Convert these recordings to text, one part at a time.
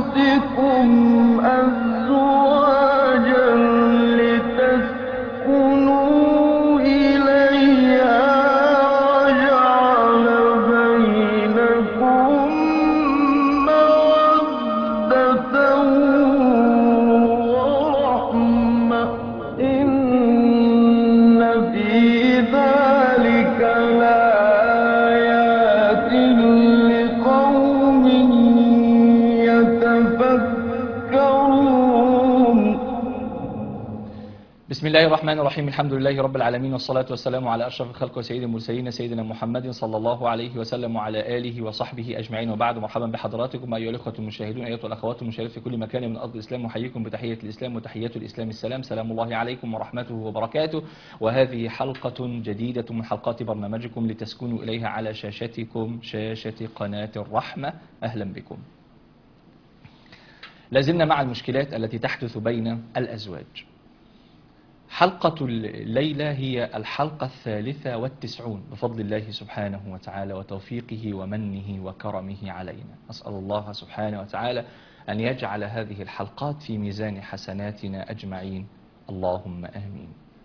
أزواجكم أزواجا لتسكنوا إليها وجعل بينكم مودة ورحمة إن في ذلك لآيات لقوم يتفكرون بسم الله الرحمن الرحيم الحمد لله رب العالمين والصلاة والسلام على أشرف الخلق وسيد المرسلين سيدنا محمد صلى الله عليه وسلم وعلى آله وصحبه أجمعين وبعد مرحبا بحضراتكم أيها الأخوة المشاهدون أيها الأخوات المشاهدات في كل مكان من أرض الإسلام أحييكم بتحية الإسلام وتحية الإسلام السلام سلام الله عليكم ورحمته وبركاته وهذه حلقة جديدة من حلقات برنامجكم لتسكنوا إليها على شاشتكم شاشة قناة الرحمة أهلا بكم لازلنا مع المشكلات التي تحدث بين الأزواج حلقة الليلة هي الحلقة الثالثة والتسعون بفضل الله سبحانه وتعالى وتوفيقه ومنه وكرمه علينا أسأل الله سبحانه وتعالى أن يجعل هذه الحلقات في ميزان حسناتنا أجمعين اللهم آمين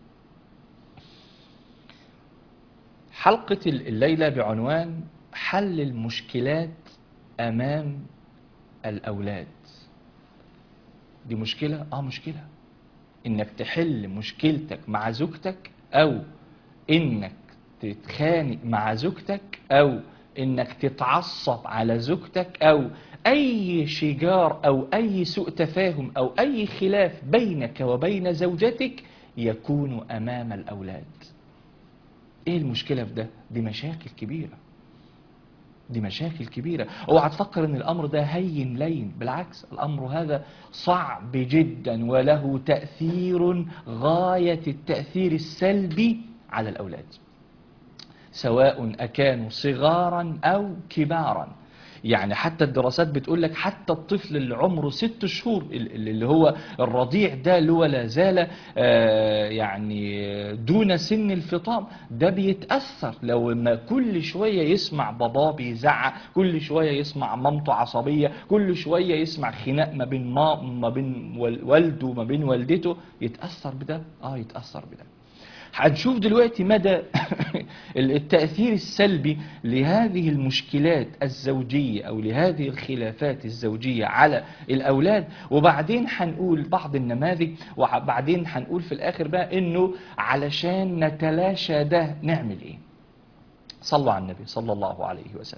حلقة الليلة بعنوان حل المشكلات أمام الأولاد دي مشكلة؟ آه مشكلة انك تحل مشكلتك مع زوجتك او انك تتخانق مع زوجتك او انك تتعصب على زوجتك او اي شجار او اي سوء تفاهم او اي خلاف بينك وبين زوجتك يكون امام الاولاد ايه المشكلة في ده دي مشاكل كبيرة دي مشاكل كبيرة اوعى تفكر ان الامر ده هين لين بالعكس الامر هذا صعب جدا وله تأثير غاية التأثير السلبي على الاولاد سواء اكانوا صغارا او كبارا يعني حتى الدراسات بتقول لك حتى الطفل اللي عمره ست شهور ال- اللي هو الرضيع ده اللي هو لا زال آه، يعني دون سن الفطام ده بيتأثر لو ما كل شوية يسمع باباه بيزعق كل شوية يسمع مامته عصبية كل شوية يسمع خناق ما بين ما ما بين وال- والده ما بين والدته يتأثر بده اه يتأثر بده هنشوف دلوقتي مدى التأثير السلبي لهذه المشكلات الزوجية أو لهذه الخلافات الزوجية على الأولاد وبعدين هنقول بعض النماذج وبعدين هنقول في الآخر بقى إنه علشان نتلاشى ده نعمل إيه صلوا على النبي صلى الله عليه وسلم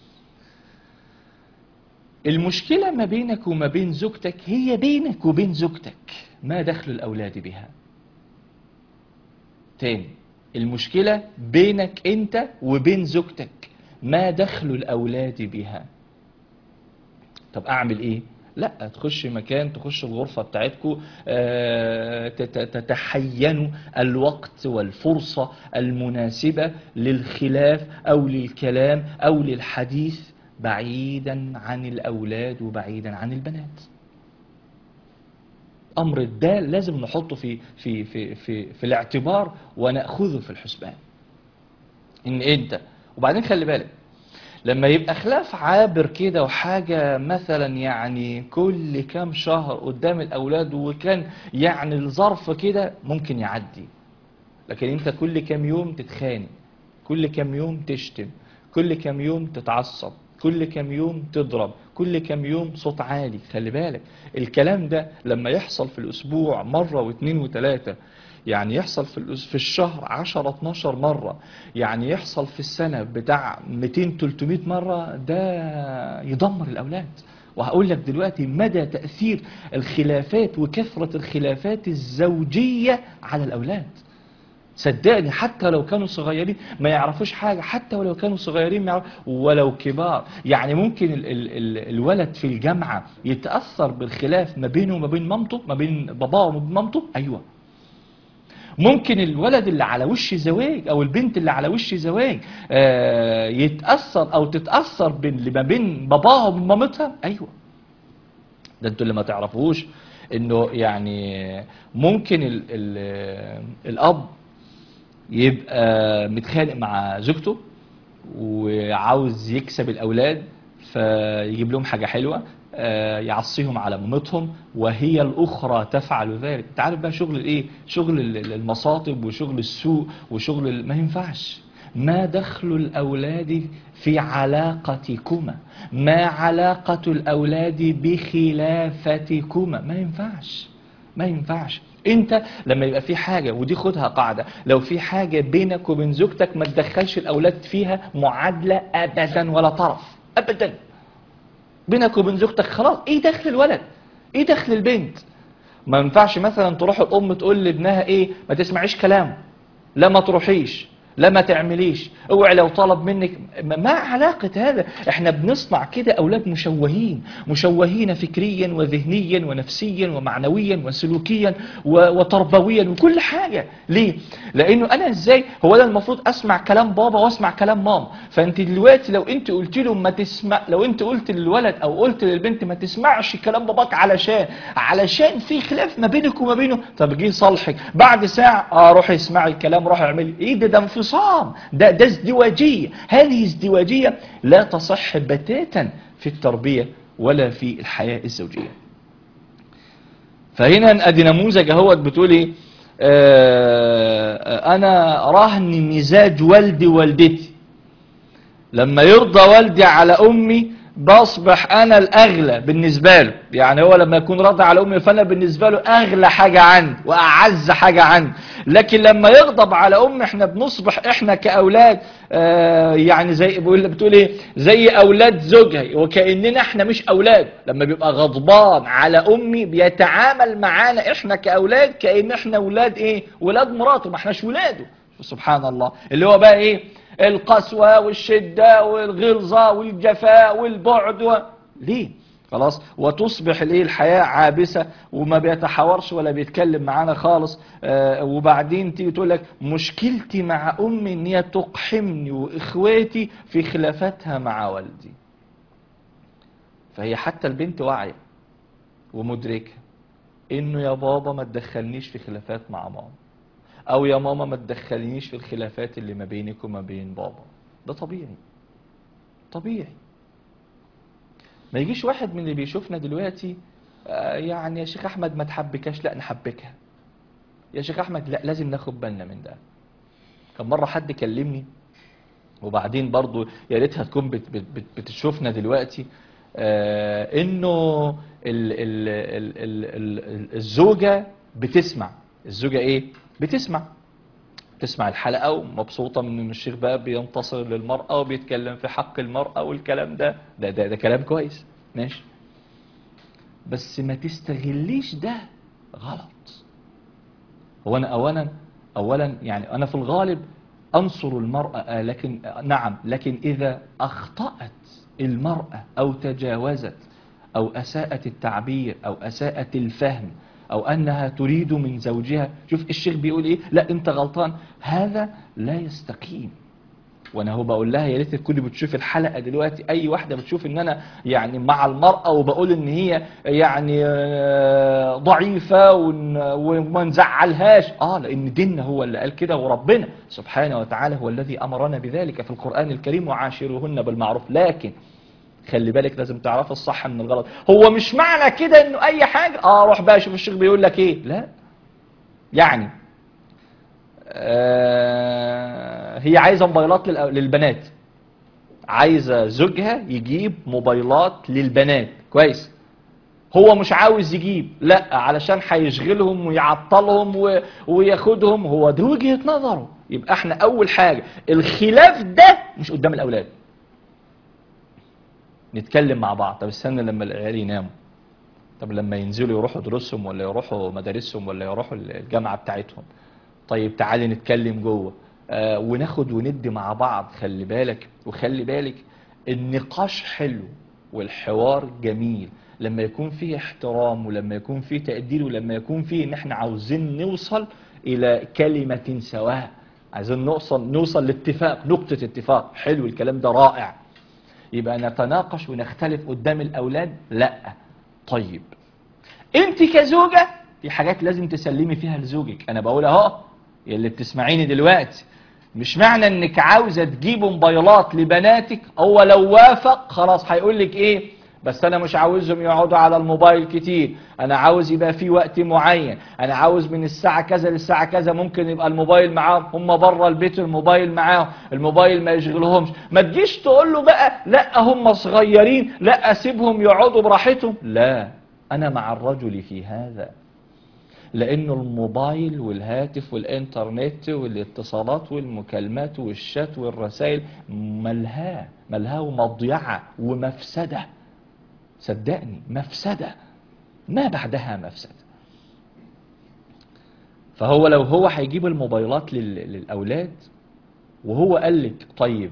المشكلة ما بينك وما بين زوجتك هي بينك وبين زوجتك ما دخل الأولاد بها تاني المشكلة بينك انت وبين زوجتك ما دخل الاولاد بها طب اعمل ايه لا تخش مكان تخش الغرفة بتاعتكم تتحينوا الوقت والفرصة المناسبة للخلاف او للكلام او للحديث بعيدا عن الاولاد وبعيدا عن البنات امر ده لازم نحطه في في في في في الاعتبار وناخذه في الحسبان ان انت وبعدين خلي بالك لما يبقى خلاف عابر كده وحاجة مثلا يعني كل كام شهر قدام الأولاد وكان يعني الظرف كده ممكن يعدي لكن انت كل كام يوم تتخانق كل كام يوم تشتم كل كام يوم تتعصب كل كام يوم تضرب كل كام يوم صوت عالي خلي بالك الكلام ده لما يحصل في الأسبوع مرة واثنين وثلاثة يعني يحصل في الأس- في الشهر 10 12 مرة يعني يحصل في السنة بتاع 200 300 مرة ده يدمر الأولاد وهقول لك دلوقتي مدى تأثير الخلافات وكثرة الخلافات الزوجية على الأولاد صدقني حتى لو كانوا صغيرين ما يعرفوش حاجة حتى ولو كانوا صغيرين ما يعرف ولو كبار يعني ممكن ال ال ال الولد في الجامعة يتأثر بالخلاف ما بينه وما بين مامته ما بين باباه وما بين مامته أيوة ممكن الولد اللي على وش زواج او البنت اللي على وش زواج آه، يتأثر او تتأثر بين اللي ما بين باباها وبين مامتها ايوه ده انتوا اللي ما تعرفوش انه يعني ممكن ال ال الاب يبقى متخانق مع زوجته وعاوز يكسب الاولاد فيجيب لهم حاجة حلوة آه، يعصيهم على مامتهم وهي الأخرى تفعل ذلك انت عارف بقى شغل الايه شغل ال- ال- المصاطب وشغل السوء وشغل ال- ما ينفعش ما دخل الأولاد في علاقتكما ما علاقة الأولاد بخلافتكما ما ينفعش ما ينفعش انت لما يبقى في حاجة ودي خدها قاعدة لو في حاجة بينك وبين زوجتك ما تدخلش الأولاد فيها معادلة أبدا ولا طرف أبدا بينك وبين زوجتك خلاص ايه دخل الولد ايه دخل البنت ما ينفعش مثلا تروح الام تقول لابنها ايه ما تسمعيش كلامه لا ما تروحيش لا ما تعمليش اوعي لو طلب منك ما ما علاقة هذا احنا بنصنع كده اولاد مشوهين مشوهين فكريا وذهنيا ونفسيا ومعنويا وسلوكيا و- وتربويا وكل حاجة ليه لانه انا ازاي هو انا المفروض اسمع كلام بابا واسمع كلام ماما فانت دلوقتي لو انت قلت له ما تسمع لو انت قلت للولد او قلت للبنت ما تسمعش كلام باباك علشان علشان في خلاف ما بينك وما بينه طب جه صالحك بعد ساعه اه روحي اسمعي الكلام روحي اعملي ايه ده ده انفصام ده ده ازدواجيه هذه ازدواجيه لا تصح بتاتا في التربيه ولا في الحياه الزوجيه فهنا ادي نموذج اهوت بتقول ايه آه انا رهن مزاج والدي والدتي لما يرضى والدي على امي بصبح انا الاغلى بالنسبه له يعني هو لما يكون راضي على امي فانا بالنسبه له اغلى حاجه عندي واعز حاجه عندي لكن لما يغضب على امي احنا بنصبح احنا كاولاد آه يعني زي بيقول بتقول ايه زي اولاد زوجها وكاننا احنا مش اولاد لما بيبقى غضبان على امي بيتعامل معانا احنا كاولاد كان احنا اولاد ايه ولاد مراته ما احناش ولاده سبحان الله اللي هو بقى ايه القسوة والشدة والغلظة والجفاء والبعد و... ليه خلاص وتصبح الايه الحياة عابسة وما بيتحاورش ولا بيتكلم معانا خالص آه وبعدين تيجي تقول لك مشكلتي مع امي ان هي تقحمني واخواتي في خلافاتها مع والدي فهي حتى البنت واعية ومدركة انه يا بابا ما تدخلنيش في خلافات مع ماما او يا ماما ما تدخلنيش في الخلافات اللي ما بينك وما بين بابا ده طبيعي طبيعي ما يجيش واحد من اللي بيشوفنا دلوقتي آه، يعني يا شيخ احمد ما تحبكاش لا نحبكها يا شيخ احمد لا لازم ناخد بالنا من ده كان مره حد كلمني وبعدين برضو يا ريتها تكون بت بت بت بتشوفنا دلوقتي آه انه ال ال ال ال ال الزوجه بتسمع الزوجه ايه بتسمع تسمع الحلقه ومبسوطه من ان الشيخ بقى بينتصر للمراه وبيتكلم في حق المراه والكلام ده ده ده, ده كلام كويس ماشي بس ما تستغليش ده غلط هو انا اولا اولا يعني انا في الغالب انصر المرأة آه، لكن آه، نعم لكن اذا اخطأت المرأة او تجاوزت او اساءت التعبير او اساءت الفهم او انها تريد من زوجها شوف الشيخ بيقول ايه لا انت غلطان هذا لا يستقيم وانا هو بقول لها يا ريت تكوني بتشوف الحلقه دلوقتي اي واحده بتشوف ان انا يعني مع المراه وبقول ان هي يعني آه، ضعيفه ون- وما نزعلهاش اه لان ديننا هو اللي قال كده وربنا سبحانه وتعالى هو الذي امرنا بذلك في القران الكريم وعاشروهن بالمعروف لكن خلي بالك لازم تعرف الصح من الغلط هو مش معنى كده انه اي حاجه اه روح بقى شوف الشيخ بيقول لك ايه لا يعني آه هي عايزه موبايلات للأ- للبنات عايزه زوجها يجيب موبايلات للبنات كويس هو مش عاوز يجيب لا علشان هيشغلهم ويعطلهم و... وياخدهم هو دي وجهه نظره يبقى احنا اول حاجه الخلاف ده مش قدام الاولاد نتكلم مع بعض طب استنى لما العيال يناموا طب لما ينزلوا يروحوا دروسهم ولا يروحوا مدارسهم ولا يروحوا الجامعه بتاعتهم طيب تعالي نتكلم جوه آه وناخد وندي مع بعض خلي بالك وخلي بالك النقاش حلو والحوار جميل لما يكون فيه احترام ولما يكون فيه تقدير ولما يكون فيه ان احنا عاوزين نوصل الى كلمة سواء عايزين نوصل نوصل لاتفاق نقطة اتفاق حلو الكلام ده رائع يبقى نتناقش ونختلف قدام الاولاد لا طيب انت كزوجة في حاجات لازم تسلمي فيها لزوجك انا بقول اهو يا اللي بتسمعيني دلوقتي مش معنى انك عاوزة تجيب موبايلات لبناتك هو لو وافق خلاص هيقول لك ايه بس انا مش عاوزهم يقعدوا على الموبايل كتير انا عاوز يبقى في وقت معين انا عاوز من الساعة كذا للساعة كذا ممكن يبقى الموبايل معاهم هم بره البيت الموبايل معاهم الموبايل ما يشغلهمش ما تجيش تقول له بقى لا هم صغيرين لا اسيبهم يقعدوا براحتهم لا انا مع الرجل في هذا لانه الموبايل والهاتف والانترنت والاتصالات والمكالمات والشات والرسائل ملهاه ملهاه ومضيعة ومفسدة صدقني مفسدة ما بعدها مفسدة فهو لو هو هيجيب الموبايلات لل- للأولاد وهو قال لك طيب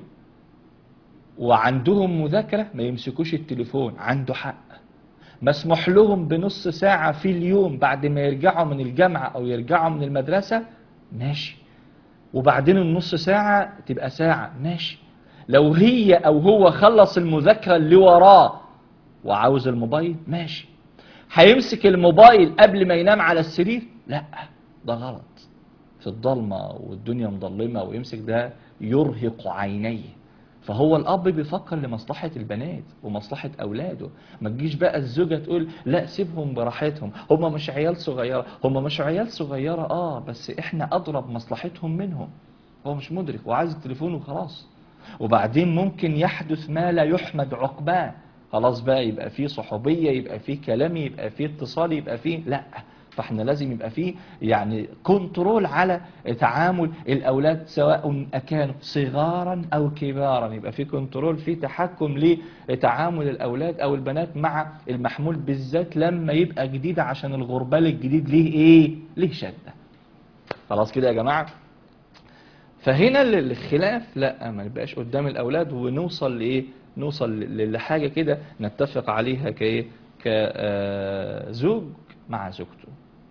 وعندهم مذاكرة ما يمسكوش التليفون عنده حق مسموح لهم بنص ساعة في اليوم بعد ما يرجعوا من الجامعة أو يرجعوا من المدرسة ماشي وبعدين النص ساعة تبقى ساعة ماشي لو هي أو هو خلص المذاكرة اللي وراه وعاوز الموبايل ماشي هيمسك الموبايل قبل ما ينام على السرير لا ده غلط في الضلمة والدنيا مظلمة ويمسك ده يرهق عينيه فهو الأب بيفكر لمصلحة البنات ومصلحة أولاده ما تجيش بقى الزوجة تقول لا سيبهم براحتهم هم مش عيال صغيرة هم مش عيال صغيرة آه بس إحنا أضرب مصلحتهم منهم هو مش مدرك وعايز التليفون وخلاص وبعدين ممكن يحدث ما لا يحمد عقباه خلاص بقى يبقى فيه صحوبية يبقى فيه كلام يبقى فيه اتصال يبقى فيه لا فاحنا لازم يبقى فيه يعني كنترول على تعامل الاولاد سواء كانوا صغارا او كبارا يبقى فيه كنترول فيه تحكم لتعامل الاولاد او البنات مع المحمول بالذات لما يبقى جديد عشان الغربال الجديد ليه ايه ليه شده خلاص كده يا جماعه فهنا ال- الخلاف لا ما نبقاش قدام الاولاد ونوصل لايه نوصل ل- لحاجه كده نتفق عليها كايه كزوج مع زوجته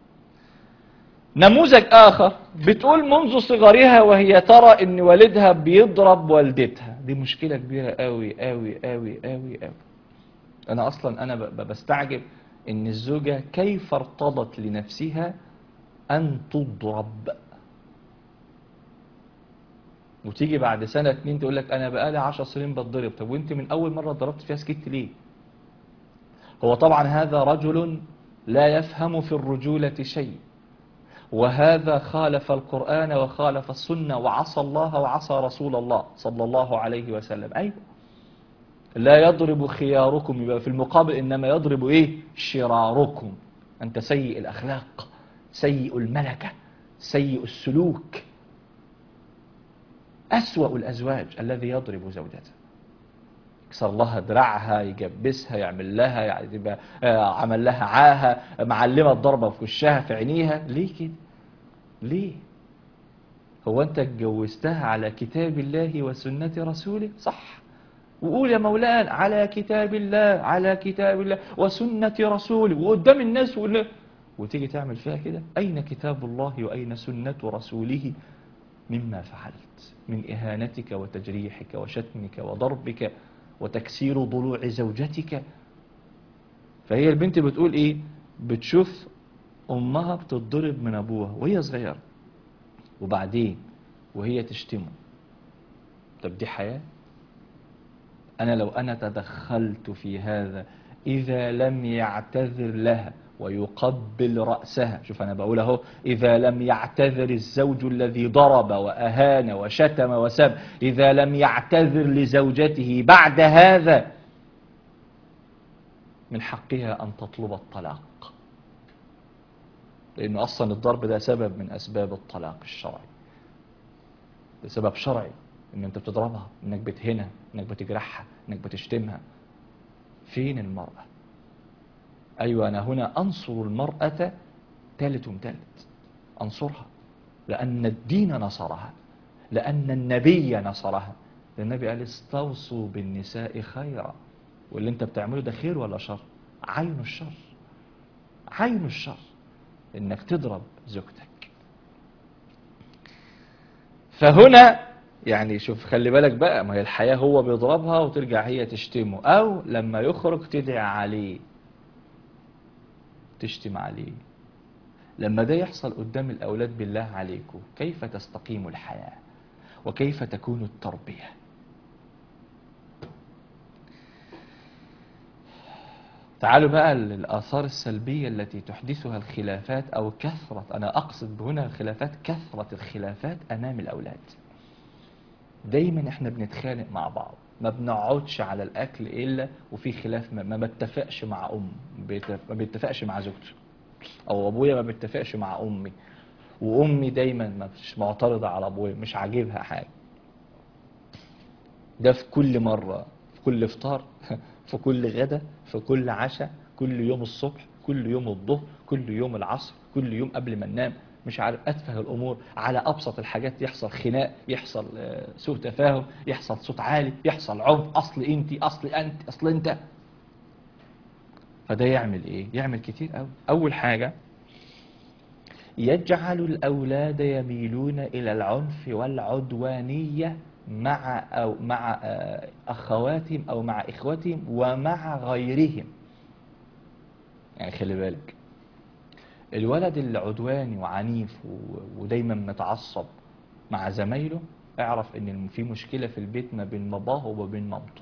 نموذج اخر بتقول منذ صغرها وهي ترى ان والدها بيضرب والدتها دي مشكله كبيره قوي قوي قوي قوي قوي انا اصلا انا ب- ب- بستعجب ان الزوجه كيف ارتضت لنفسها ان تضرب وتيجي بعد سنة اتنين تقول لك انا بقالي عشر سنين بتضرب طب وانت من اول مرة ضربت فيها سكت ليه هو طبعا هذا رجل لا يفهم في الرجولة شيء وهذا خالف القرآن وخالف السنة وعصى الله وعصى رسول الله صلى الله عليه وسلم أيوة لا يضرب خياركم يبقى في المقابل إنما يضرب إيه شراركم أنت سيء الأخلاق سيء الملكة سيء السلوك أسوأ الأزواج الذي يضرب زوجته يكسر لها دراعها يجبسها يعمل لها يعني يبقى آه، عمل لها عاهة معلمة الضربة في وشها في عينيها ليه كده ليه هو انت اتجوزتها على كتاب الله وسنة رسوله صح وقول يا مولان على كتاب الله على كتاب الله وسنة رسوله وقدام الناس ولا وتيجي تعمل فيها كده أين كتاب الله وأين سنة رسوله مما فعلت من إهانتك وتجريحك وشتمك وضربك وتكسير ضلوع زوجتك فهي البنت بتقول ايه بتشوف امها بتتضرب من ابوها وهي صغيرة وبعدين وهي تشتمه طب دي حياة انا لو انا تدخلت في هذا اذا لم يعتذر لها ويقبل رأسها شوف أنا بقول أهو إذا لم يعتذر الزوج الذي ضرب وأهان وشتم وسب إذا لم يعتذر لزوجته بعد هذا من حقها أن تطلب الطلاق لأن أصلا الضرب ده سبب من أسباب الطلاق الشرعي ده سبب شرعي إن أنت بتضربها إنك بتهنها إنك بتجرحها إنك بتشتمها فين المرأة أيوة أنا هنا أنصر المرأة تالت ومتالت أنصرها لأن الدين نصرها لأن النبي نصرها النبي قال استوصوا بالنساء خيرا واللي انت بتعمله ده خير ولا شر عين الشر عين الشر انك تضرب زوجتك فهنا يعني شوف خلي بالك بقى ما هي الحياة هو بيضربها وترجع هي تشتمه او لما يخرج تدعي عليه تشتم عليه لما ده يحصل قدام الأولاد بالله عليكم كيف تستقيم الحياة وكيف تكون التربية تعالوا بقى للآثار السلبية التي تحدثها الخلافات أو كثرة أنا أقصد هنا الخلافات كثرة الخلافات أمام الأولاد دايما احنا بنتخانق مع بعض ما بنقعدش على الأكل إلا وفي خلاف ما, ما بتفقش مع أم بيتف- ما بيتفقش مع زوجته أو أبويا ما بيتفقش مع أمي وأمي دايما ما مش معترضة على أبويا مش عاجبها حاجة ده في كل مرة في كل إفطار في كل غدا في كل عشاء كل يوم الصبح كل يوم الظهر كل يوم العصر كل يوم قبل ما ننام مش عارف أتفه الأمور على أبسط الحاجات يحصل خناق يحصل آه، سوء تفاهم يحصل صوت عالي يحصل عنف أصل أنت أصل أنت أصل أنت فده يعمل إيه؟ يعمل كتير أوي أول حاجة يجعل الأولاد يميلون إلى العنف والعدوانية مع أو مع آه، أخواتهم أو مع إخوتهم ومع غيرهم يعني خلي بالك الولد العدواني وعنيف و- ودايما متعصب مع زمايله اعرف ان في مشكلة في البيت ما بين باباه وما بين مامته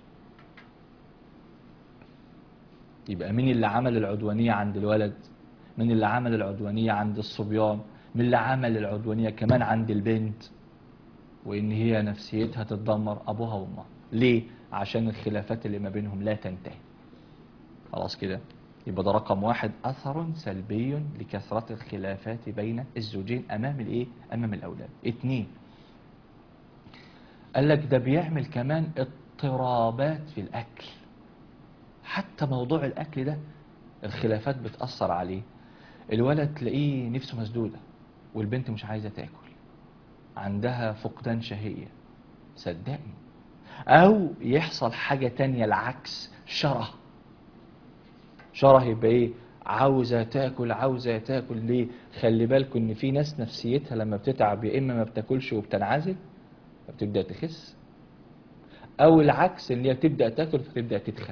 يبقى مين اللي عمل العدوانية عند الولد مين اللي عمل العدوانية عند الصبيان مين اللي عمل العدوانية كمان عند البنت وان هي نفسيتها تتدمر ابوها وامها ليه عشان الخلافات اللي ما بينهم لا تنتهي خلاص كده يبقى ده رقم واحد اثر سلبي لكثرة الخلافات بين الزوجين امام الايه امام الاولاد اتنين قال لك ده بيعمل كمان اضطرابات في الاكل حتى موضوع الاكل ده الخلافات بتأثر عليه الولد تلاقيه نفسه مسدودة والبنت مش عايزة تاكل عندها فقدان شهية صدقني او يحصل حاجة تانية العكس شره شره يبقى ايه عاوزة تاكل عاوزة تاكل ليه خلي بالكم ان في ناس نفسيتها لما بتتعب يا اما ما بتاكلش وبتنعزل فبتبدأ تخس او العكس ان هي تبدأ تاكل فتبدأ تتخن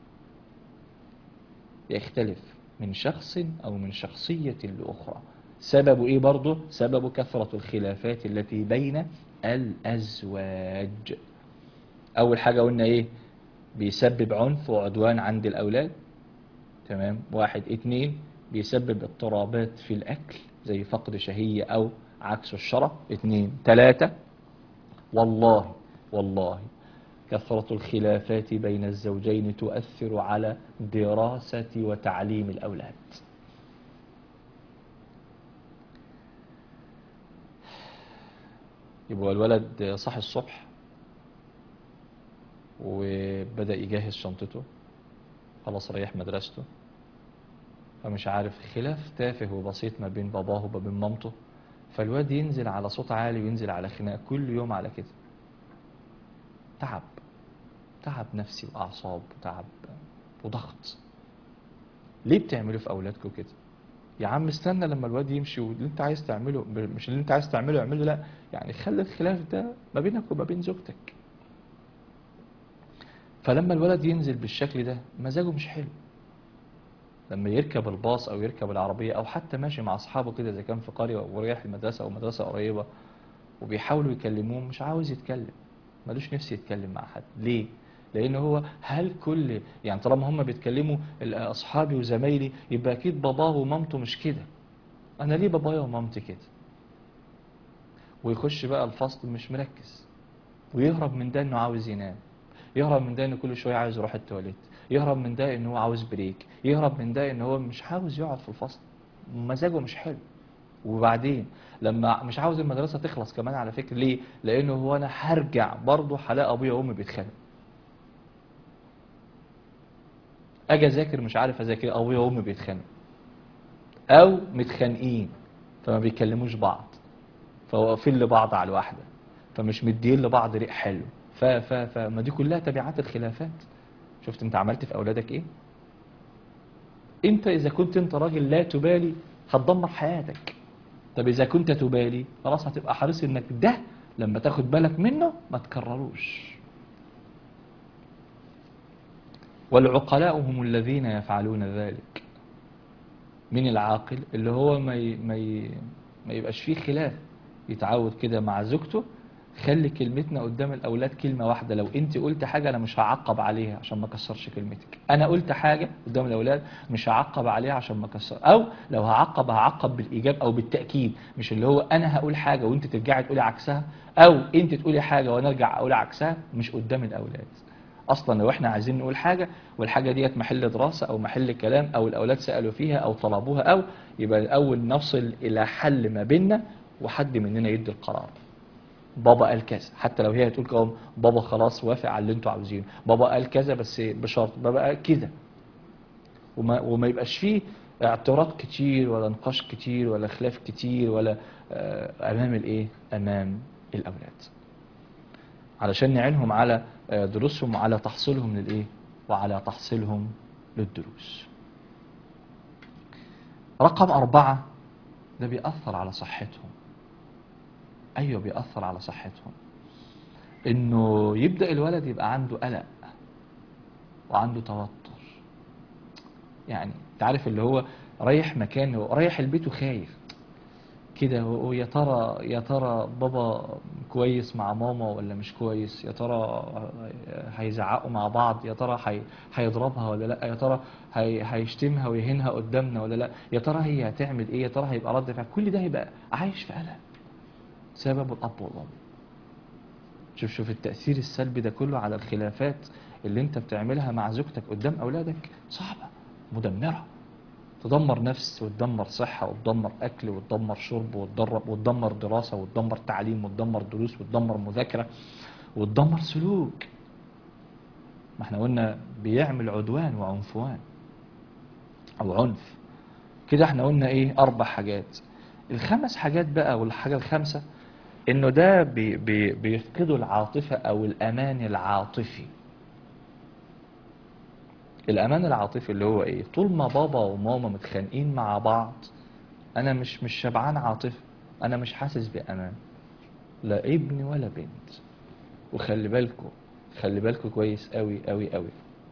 يختلف من شخص او من شخصية لأخرى سببه ايه برضه سببه كثرة الخلافات التي بين الازواج اول حاجة قلنا ايه بيسبب عنف وعدوان عند الاولاد تمام واحد اتنين بيسبب اضطرابات في الاكل زي فقد شهية او عكس الشرع اتنين تلاتة والله والله كثرة الخلافات بين الزوجين تؤثر على دراسة وتعليم الأولاد يبقى الولد صحي الصبح وبدأ يجهز شنطته خلاص ريح مدرسته فمش عارف خلاف تافه وبسيط ما بين باباه وما بين مامته فالواد ينزل على صوت عالي وينزل على خناق كل يوم على كده تعب تعب نفسي وأعصاب وتعب وضغط ليه بتعملوا في أولادكم كده يا عم استنى لما الواد يمشي واللي انت عايز تعمله مش اللي انت عايز تعمله اعمله لا يعني خلي الخلاف ده ما بينك وما بين زوجتك فلما الولد ينزل بالشكل ده مزاجه مش حلو لما يركب الباص او يركب العربية او حتى ماشي مع اصحابه كده اذا كان في قرية ورايح المدرسة او مدرسة قريبة وبيحاولوا يكلموه مش عاوز يتكلم ملوش نفسي يتكلم مع حد ليه لان هو هل كل يعني طالما هم بيتكلموا ال- اصحابي وزمايلي يبقى اكيد باباه ومامته مش كده انا ليه بابايا ومامتي كده ويخش بقى الفصل مش مركز ويهرب من ده انه عاوز ينام يهرب من ده انه كل شويه عاوز يروح التواليت يهرب من ده ان هو عاوز بريك يهرب من ده ان هو مش عاوز يقعد في الفصل مزاجه مش حلو وبعدين لما مش عاوز المدرسه تخلص كمان على فكره ليه لانه هو انا هرجع برضه هلاقي ابويا وامي بيتخانقوا اجي اذاكر مش عارف اذاكر ابويا وامي بيتخانقوا او متخانقين فما بيكلموش بعض فواقفين لبعض على الواحده فمش مدين لبعض ريق حلو ف ف فما دي كلها تبعات الخلافات شفت انت عملت في اولادك ايه انت اذا كنت انت راجل لا تبالي هتدمر حياتك طب اذا كنت تبالي خلاص هتبقى حريص انك ده لما تاخد بالك منه ما تكرروش والعقلاء هم الذين يفعلون ذلك من العاقل اللي هو ما ي... ما ي... ما يبقاش فيه خلاف يتعود كده مع زوجته خلي كلمتنا قدام الاولاد كلمه واحده لو انت قلت حاجه انا مش هعقب عليها عشان ما اكسرش كلمتك انا قلت حاجه قدام الاولاد مش هعقب عليها عشان ما اكسر او لو هعقب هعقب بالايجاب او بالتاكيد مش اللي هو انا هقول حاجه وانت ترجعي تقولي عكسها او انت تقولي حاجه وانا ارجع اقول عكسها مش قدام الاولاد اصلا لو احنا عايزين نقول حاجه والحاجه ديت محل دراسه او محل كلام او الاولاد سالوا فيها او طلبوها او يبقى الاول نصل الى حل ما بيننا وحد مننا يدي القرار بابا قال كذا حتى لو هي هتقول كده بابا خلاص وافق على اللي انتوا عاوزينه بابا قال كذا بس بشرط بابا قال كده وما, وما يبقاش فيه اعتراض كتير ولا نقاش كتير ولا خلاف كتير ولا آه، امام الايه امام الاولاد علشان نعينهم على آه، دروسهم وعلى تحصيلهم للايه وعلى تحصيلهم للدروس رقم أربعة ده بيأثر على صحتهم أيوة بيأثر على صحتهم إنه يبدأ الولد يبقى عنده قلق وعنده توتر يعني انت عارف اللي هو رايح مكان هو رايح البيت وخايف كده هو يا ترى يا ترى بابا كويس مع ماما ولا مش كويس يا ترى هيزعقوا مع بعض يا ترى هي هيضربها ولا لا يا ترى هي هيشتمها ويهينها قدامنا ولا لا يا ترى هي هتعمل ايه يا ترى هيبقى رد فعل كل ده هيبقى عايش في قلق سبب الاب والام شوف شوف التأثير السلبي ده كله على الخلافات اللي انت بتعملها مع زوجتك قدام اولادك صعبة مدمرة تدمر نفس وتدمر صحة وتدمر أكل وتدمر شرب وتدرب وتدمر دراسة وتدمر تعليم وتدمر دروس وتدمر مذاكرة وتدمر سلوك ما احنا قلنا بيعمل عدوان وعنفوان أو عنف كده احنا قلنا ايه أربع حاجات الخمس حاجات بقى والحاجة الخامسة انه ده بي بي بيفقدوا العاطفة او الامان العاطفي الامان العاطفي اللي هو ايه طول ما بابا وماما متخانقين مع بعض انا مش مش شبعان عاطفه انا مش حاسس بامان لا ابن ولا بنت وخلي بالكم خلي بالكم كويس قوي قوي قوي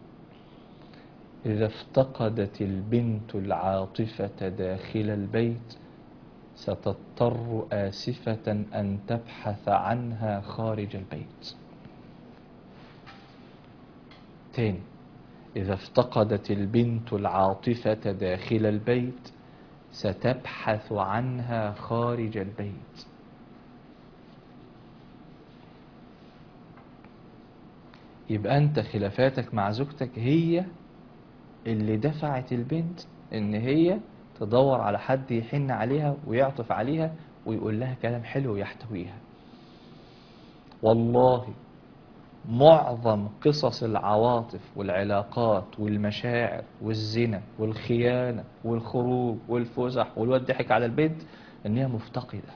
اذا افتقدت البنت العاطفه داخل البيت ستضطر اسفه ان تبحث عنها خارج البيت تاني إذا افتقدت البنت العاطفة داخل البيت ستبحث عنها خارج البيت يبقى أنت خلافاتك مع زوجتك هي اللي دفعت البنت إن هي تدور على حد يحن عليها ويعطف عليها ويقول لها كلام حلو يحتويها والله معظم قصص العواطف والعلاقات والمشاعر والزنا والخيانة والخروج والفسح والواد ضحك على البنت ان هي مفتقدة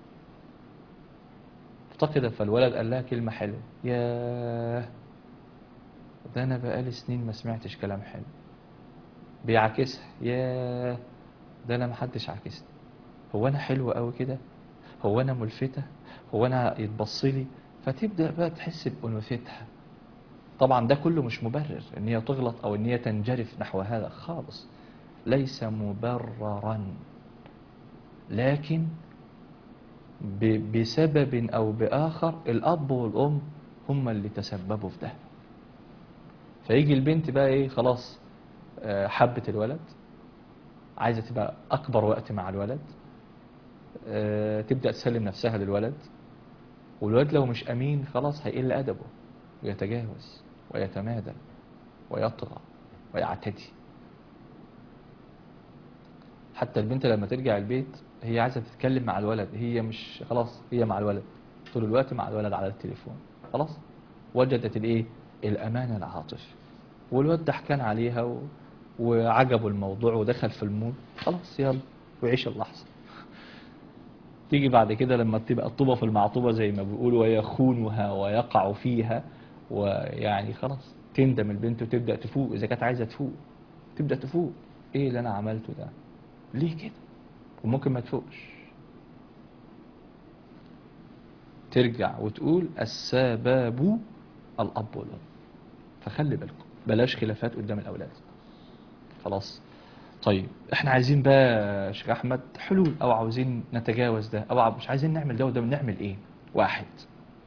مفتقدة فالولد قال لها كلمة حلوة ياه ده انا بقالي سنين ما سمعتش كلام حلو بيعاكسها ياه ده انا محدش عاكسني هو انا حلو قوي كده هو انا ملفتة هو انا يتبصلي فتبدأ بقى تحس بأنوثتها طبعا ده كله مش مبرر ان هي تغلط او ان هي تنجرف نحو هذا خالص ليس مبررا لكن ب- بسبب او باخر الاب والام هم اللي تسببوا في ده فيجي البنت بقى ايه خلاص آه، حبت الولد عايزه تبقى اكبر وقت مع الولد آه، تبدا تسلم نفسها للولد والولد لو مش امين خلاص هيقل ادبه ويتجاوز ويتمادى ويطغى ويعتدي حتى البنت لما ترجع البيت هي عايزه تتكلم مع الولد هي مش خلاص هي مع الولد طول الوقت مع الولد على التليفون خلاص وجدت الايه الامان العاطفي والواد ضحكان عليها و... وعجبه الموضوع ودخل في المود خلاص يلا وعيش اللحظه تيجي بعد كده لما تبقى الطوبة في المعطوبة زي ما بيقولوا ويخونها ويقع فيها ويعني خلاص تندم البنت وتبدأ تفوق إذا كانت عايزة تفوق تبدأ تفوق إيه اللي أنا عملته ده ليه كده وممكن ما تفوقش ترجع وتقول السباب الأب والأم فخلي بالكم بلاش خلافات قدام الأولاد خلاص طيب احنا عايزين بقى يا شيخ احمد حلول او عاوزين نتجاوز ده او مش عايزين نعمل ده وده نعمل ايه واحد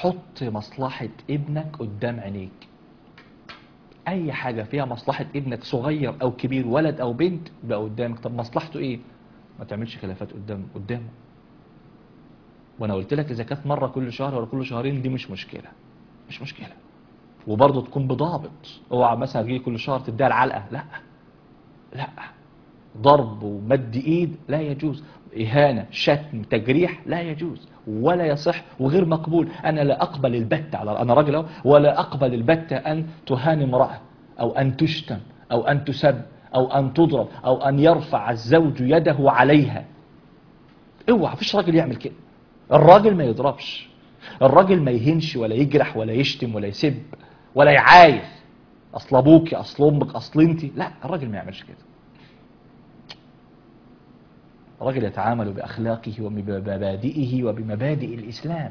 حط مصلحة ابنك قدام عينيك اي حاجة فيها مصلحة ابنك صغير او كبير ولد او بنت يبقى قدامك طب مصلحته ايه ما تعملش خلافات قدام قدامه وانا قلت لك اذا كانت مرة كل شهر ولا كل شهرين دي مش مشكلة مش مشكلة وبرضه تكون بضابط اوعى مثلا تجي كل شهر تديها العلقة لا لا ضرب ومد ايد لا يجوز اهانه شتم تجريح لا يجوز ولا يصح وغير مقبول انا لا اقبل البتة على انا راجل اهو ولا اقبل البتة ان تهان امراه او ان تشتم او ان تسب او ان تضرب او ان يرفع الزوج يده عليها اوعى مفيش راجل يعمل كده الراجل ما يضربش الراجل ما يهنش ولا يجرح ولا يشتم ولا يسب ولا يعاير اصل ابوك اصل امك اصل انت لا الراجل ما يعملش كده الراجل يتعامل باخلاقه وبمبادئه وبمبادئ الاسلام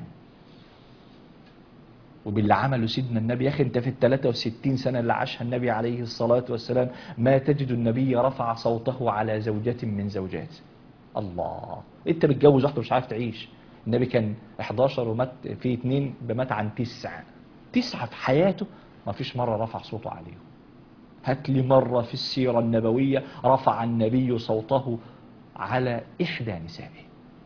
وباللي عمله سيدنا النبي يا اخي انت في ال 63 سنه اللي عاشها النبي عليه الصلاه والسلام ما تجد النبي رفع صوته على زوجه من زوجاته الله انت متجوز واحده مش عارف تعيش النبي كان 11 ومات في اثنين مات عن تسعه تسعه في حياته ما فيش مره رفع صوته عليهم هات لي مره في السيره النبويه رفع النبي صوته على إحدى نسائه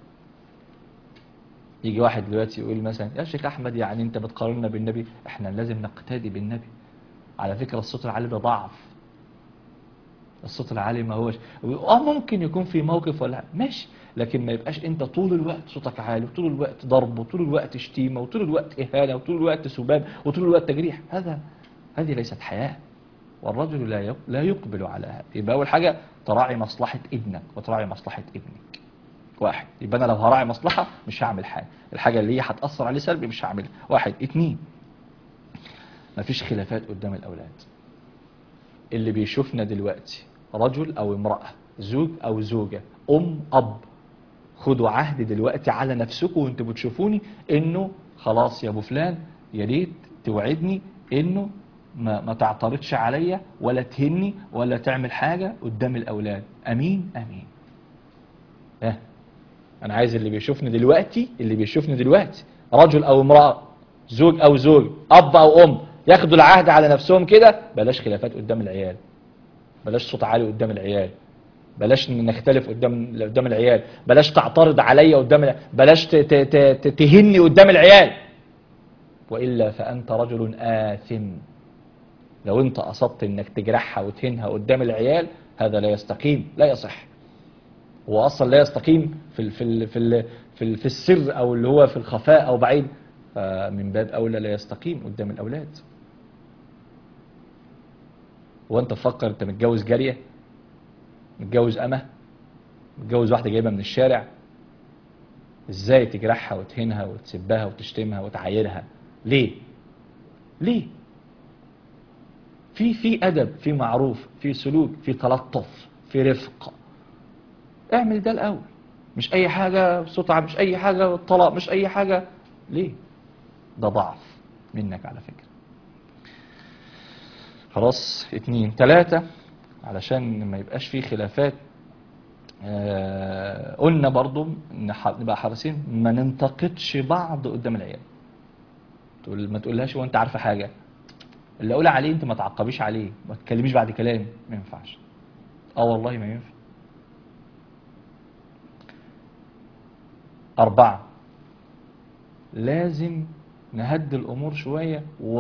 يجي واحد دلوقتي يقول مثلا يا شيخ أحمد يعني أنت بتقارننا بالنبي إحنا لازم نقتدي بالنبي على فكرة الصوت العالي ده ضعف الصوت العالي ما هوش اه ممكن يكون في موقف ولا ماشي لكن ما يبقاش انت طول الوقت صوتك عالي وطول الوقت ضرب وطول الوقت شتيمه وطول الوقت اهانه وطول الوقت سباب وطول الوقت تجريح هذا هذه ليست حياه والرجل لا يق- لا يقبل على هذا يبقى اول حاجه تراعي مصلحه ابنك وتراعي مصلحه ابنك واحد يبقى انا لو هراعي مصلحه مش هعمل حاجه الحاجه اللي هي هتاثر عليه سلبي مش هعملها واحد اتنين مفيش خلافات قدام الاولاد اللي بيشوفنا دلوقتي رجل او امراه زوج او زوجه ام اب خدوا عهد دلوقتي على نفسكم وانتوا بتشوفوني انه خلاص يا ابو فلان يا ريت توعدني انه ما, ما تعترضش عليا ولا تهني ولا تعمل حاجة قدام الأولاد أمين أمين ها أنا عايز اللي بيشوفني دلوقتي اللي بيشوفني دلوقتي رجل أو امرأة زوج أو زوج أب أو أم ياخدوا العهد على نفسهم كده بلاش خلافات قدام العيال بلاش صوت عالي قدام العيال بلاش نختلف قدام قدام العيال بلاش تعترض عليا قدام العيال. بلاش ت- ت- ت- ت- تهني قدام العيال وإلا فأنت رجل آثم لو انت قصدت انك تجرحها وتهينها قدام العيال هذا لا يستقيم لا يصح هو اصلا لا يستقيم في ال في ال في ال في, ال في السر او اللي هو في الخفاء او بعيد فمن باب اولى لا يستقيم قدام الاولاد وانت تفكر انت متجوز جاريه متجوز امه متجوز واحده جايبها من الشارع ازاي تجرحها وتهينها وتسبها وتشتمها وتعايرها ليه ليه في في ادب في معروف في سلوك في تلطف في رفق اعمل ده الاول مش اي حاجه صوت عالي، مش اي حاجه طلاق مش اي حاجه ليه ده ضعف منك على فكره خلاص اتنين تلاتة علشان ما يبقاش فيه خلافات آه قلنا برضو ان ح- نبقى حريصين ما ننتقدش بعض قدام العيال تقول ما تقولهاش وانت عارفه حاجه اللي اقول عليه انت ما تعقبيش عليه ما تكلميش بعد كلام ما ينفعش اه والله ما ينفع أربعة لازم نهدي الأمور شوية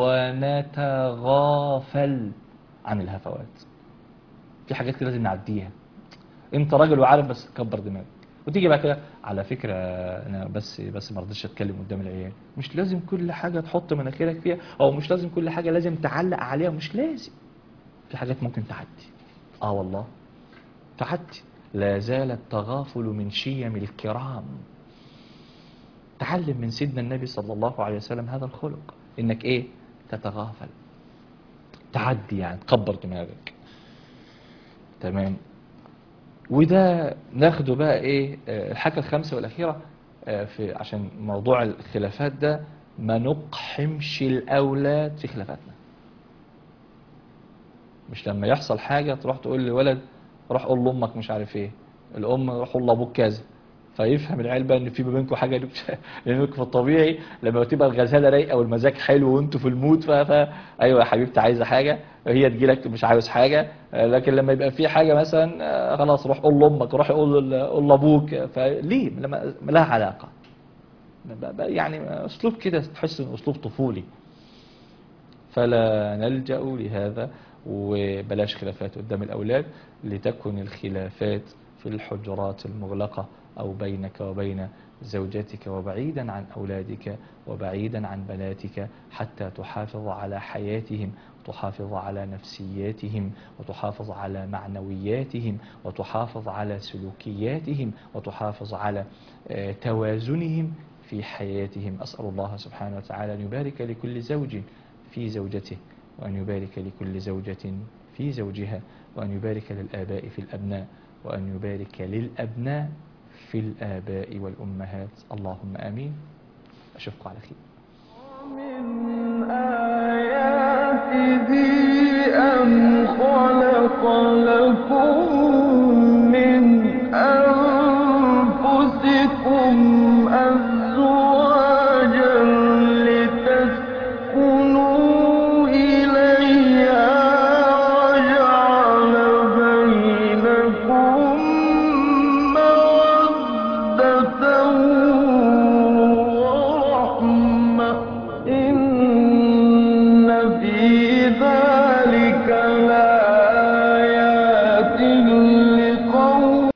ونتغافل عن الهفوات في حاجات كده لازم نعديها انت راجل وعارف بس كبر دماغك وتيجي بقى كده على فكره انا بس بس ما رضيتش اتكلم قدام العيال مش لازم كل حاجه تحط مناخيرك فيها او مش لازم كل حاجه لازم تعلق عليها مش لازم في حاجات ممكن تعدي اه والله تعدي لا زال التغافل من شيم الكرام تعلم من سيدنا النبي صلى الله عليه وسلم هذا الخلق انك ايه تتغافل تعدي يعني تكبر دماغك تمام وده ناخده بقى ايه آه، الحاجه الخامسه والاخيره آه، في عشان موضوع الخلافات ده ما نقحمش الاولاد في خلافاتنا مش لما يحصل حاجه تروح تقول لولد روح قول لامك مش عارف ايه الام روح قول لابوك كذا فيفهم العيال بقى ان في ما بينكم حاجه لانكم في الطبيعي لما تبقى الغزاله رايقه والمزاج حلو وانتوا في المود ف... ف... ايوه يا حبيبتي عايزه حاجه هي تجيلك مش عاوز حاجه آه، لكن لما يبقى في حاجه مثلا آه، خلاص روح قول لامك روح قول ل- قول لابوك فليه لما لها علاقه ب- ب- يعني اسلوب كده تحس انه اسلوب طفولي فلا نلجأ لهذا وبلاش خلافات قدام الأولاد لتكن الخلافات في الحجرات المغلقة أو بينك وبين زوجتك وبعيدا عن أولادك وبعيدا عن بناتك حتى تحافظ على حياتهم وتحافظ على نفسياتهم وتحافظ على معنوياتهم وتحافظ على سلوكياتهم وتحافظ على آه، توازنهم في حياتهم أسأل الله سبحانه وتعالى أن يبارك لكل زوج في زوجته وأن يبارك لكل زوجة في زوجها وأن يبارك للآباء في الأبناء وأن يبارك للأبناء في الآباء والأمهات اللهم آمين أشوفكم على خير من آياته أن